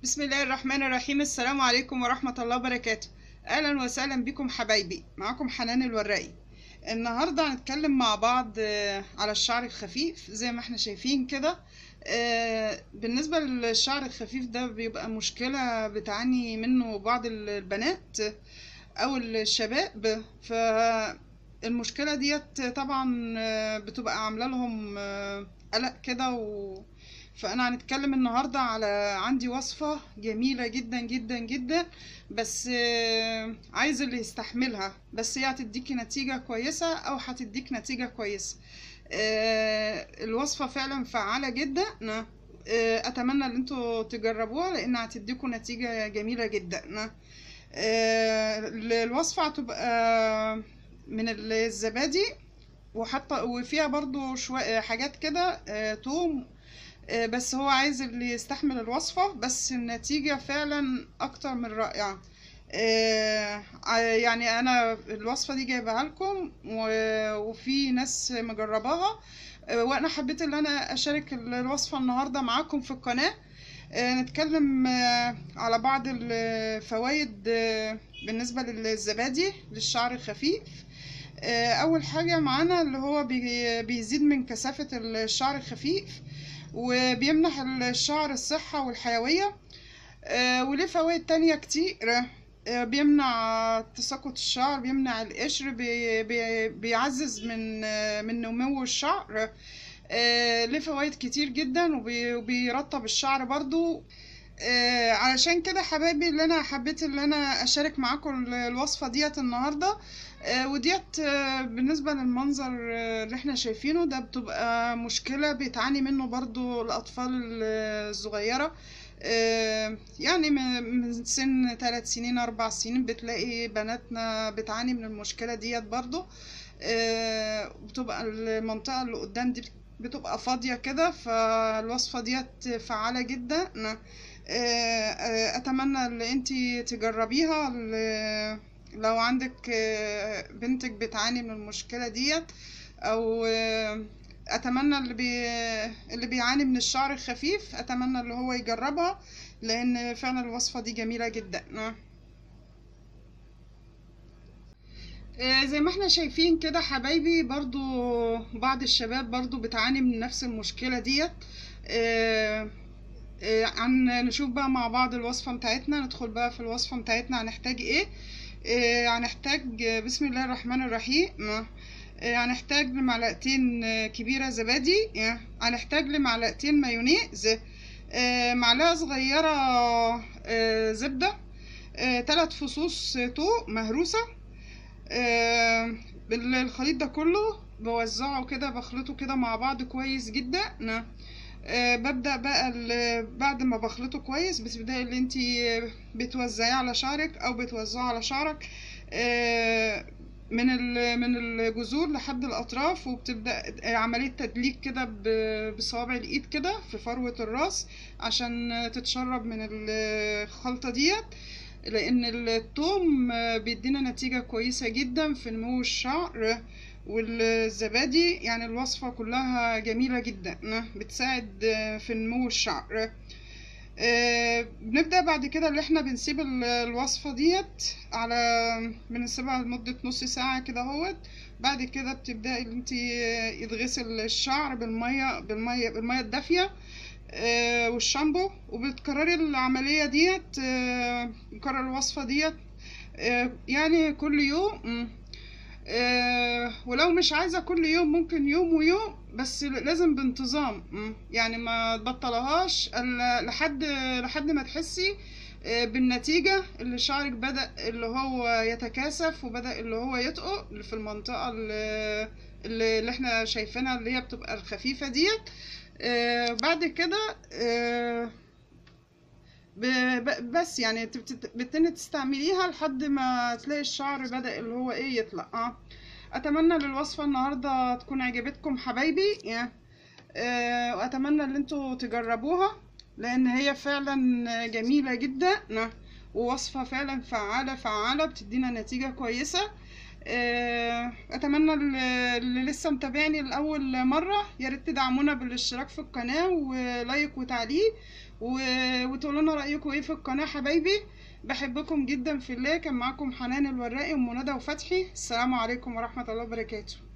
بسم الله الرحمن الرحيم السلام عليكم ورحمة الله وبركاته أهلا وسهلا بكم حبايبي معاكم حنان الوراقي النهاردة هنتكلم مع بعض آه، على الشعر الخفيف زي ما احنا شايفين كده آه، بالنسبة للشعر الخفيف ده بيبقى مشكلة بتعاني منه بعض البنات أو الشباب فالمشكلة ديت طبعا آه، بتبقى عاملة لهم آه، قلق كده و... فانا هنتكلم النهارده على عندي وصفه جميله جدا جدا جدا بس آه، عايز اللي يستحملها بس هي هتديكي نتيجه كويسه او هتديك نتيجه كويسه آه، الوصفه فعلا فعاله جدا آه، اتمنى ان انتوا تجربوها لان هتديكوا نتيجه جميله جدا آه، الوصفه هتبقى من الزبادي وحتى وفيها برضو شوية حاجات كده آه، توم آه، بس هو عايز اللي يستحمل الوصفة بس النتيجة فعلا أكتر من رائعة آه، ع- يعني أنا الوصفة دي جايبها لكم و- وفي ناس مجرباها آه، وأنا حبيت إن أنا أشارك الوصفة النهاردة معاكم في القناة آه، نتكلم آه، على بعض الفوائد آه، بالنسبة للزبادي للشعر الخفيف آه، أول حاجة معانا اللي هو بي- بيزيد من كثافة الشعر الخفيف وبيمنح الشعر الصحة والحيوية آه، وليه فوائد تانية كتير آه، بيمنع تساقط الشعر بيمنع القشر بي بي بيعزز من آه، من نمو الشعر آه، ليه فوائد كتير جدا وبي- وبيرطب الشعر برضو آه، علشان كده حبايبي اللي انا حبيت اللي انا اشارك معاكم ال- الوصفة ديت النهاردة آه، وديت آه، بالنسبة للمنظر آه، اللي احنا شايفينه ده بتبقى مشكلة بيتعاني منه برضو الأطفال الصغيرة آه، يعني من من سن ثلاث سنين أربع سنين بتلاقي بناتنا بتعاني من المشكلة ديت برضو آه، بتبقى المنطقة اللي قدام دي بتبقى فاضية كده فالوصفة ديت فعالة جدا آه، آه، أتمنى ان انتي تجربيها ل- لو عندك آه، بنتك بتعاني من المشكلة ديت او آه، اتمنى اللي بي اللي بيعاني من الشعر الخفيف اتمنى اللي هو يجربها لان فعلا الوصفة دي جميلة جدا آه، زي ما احنا شايفين كده حبايبي برضو بعض الشباب برضو بتعاني من نفس المشكلة ديت آه، آه، عن نشوف بقى مع بعض الوصفة بتاعتنا ندخل بقى في الوصفة بتاعتنا هنحتاج ايه آه، هنحتاج آه، بسم الله الرحمن الرحيم آه، هنحتاج لمعلقتين آه، كبيرة زبادي آه، هنحتاج لمعلقتين مايونيز آه، معلقة صغيرة آه، زبدة آه، تلات فصوص توم مهروسة آه، بال- الخليط ده كله بوزعه كده بخلطه كده مع بعض كويس جدا آه، ببدأ بقى ال- بعد ما بخلطه كويس بتبدأي اللي انتي بتوزعيه على شعرك او بتوزعه على شعرك آه، من ال- من الجذور لحد الاطراف وبتبدأ عملية تدليك كده ب- بصوابع الايد كده في فروة الراس عشان تتشرب من الخلطة ديت لان الثوم بيدينا نتيجة كويسة جدا في نمو الشعر والزبادي يعني الوصفة كلها جميلة جدا بتساعد في نمو الشعر آه، بنبدأ بعد كده اللي احنا بنسيب ال- الوصفة ديت على بنسيبها لمدة نص ساعة كده اهوت بعد كده بتبدأي ان انت يتغسل الشعر بالمية بالمية بالمية الدافية آه، والشامبو وبتكرري العملية ديت آه، بنكرر الوصفة ديت آه، يعني كل يوم مم. آه، ولو مش عايزة كل يوم ممكن يوم ويوم بس لازم بانتظام مم. يعني ما تبطلهاش إلا لحد لحد ما تحسي آه، بالنتيجة اللي شعرك بدأ اللي هو يتكاثف وبدأ اللي هو يتقل في المنطقة اللي, اللي اللي احنا شايفينها اللي هي بتبقى الخفيفة ديت آه، بعد كده آه، ب- ب- بس يعني بت- بت- بتبتدي تستعمليها لحد ما تلاقي الشعر بدأ اللي هو ايه يطلع اه اتمنى للوصفة النهاردة تكون عجبتكم حبايبي يعني آه، واتمنى ان انتوا تجربوها لان هي فعلا جميلة جدا ووصفة فعلا فعالة فعالة بتدينا نتيجة كويسة آه، اتمنى ال- اللي لسه متابعني لاول مره يا ريت تدعمونا بالاشتراك في القناه ولايك وتعليق و- وتقولوا لنا رايكم ايه في القناه حبايبي بحبكم جدا في الله كان معاكم حنان الوراقي ومنى وفتحي السلام عليكم ورحمه الله وبركاته